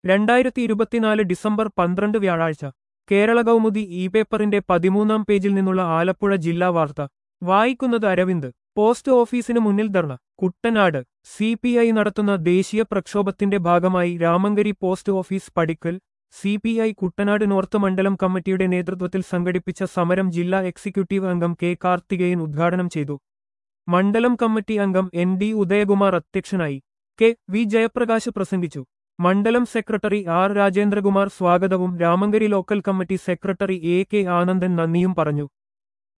രണ്ടായിരത്തി ഇരുപത്തിനാല് ഡിസംബർ പന്ത്രണ്ട് വ്യാഴാഴ്ച കേരള കൗമുദി ഇ പേപ്പറിന്റെ പതിമൂന്നാം പേജിൽ നിന്നുള്ള ആലപ്പുഴ ജില്ലാ വാർത്ത വായിക്കുന്നത് അരവിന്ദ് പോസ്റ്റ് ഓഫീസിന് മുന്നിൽ dharna Kuttanad C P I നടത്തുന്ന ദേശീയ പ്രക്ഷോഭത്തിന്റെ ഭാഗമായി രാമങ്കരി പോസ്റ്റ് ഓഫീസ് പടിക്കൽ C P I Kuttanad north മണ്ഡലം കമ്മിറ്റിയുടെ നേതൃത്വത്തിൽ സംഘടിപ്പിച്ച സമരം ജില്ലാ എക്സിക്യൂട്ടീവ് അംഗം കെ കാർത്തികേയൻ ഉദ്ഘാടനം ചെയ്തു മണ്ഡലം കമ്മിറ്റി അംഗം എൻ ഡി ഉദയകുമാർ അധ്യക്ഷനായി കെ വി ജയപ്രകാശ് പ്രസംഗിച്ചു മണ്ഡലം സെക്രട്ടറി ആർ രാജേന്ദ്രകുമാർ സ്വാഗതവും Ramankari local committee secretary A K Anandan നന്ദിയും പറഞ്ഞു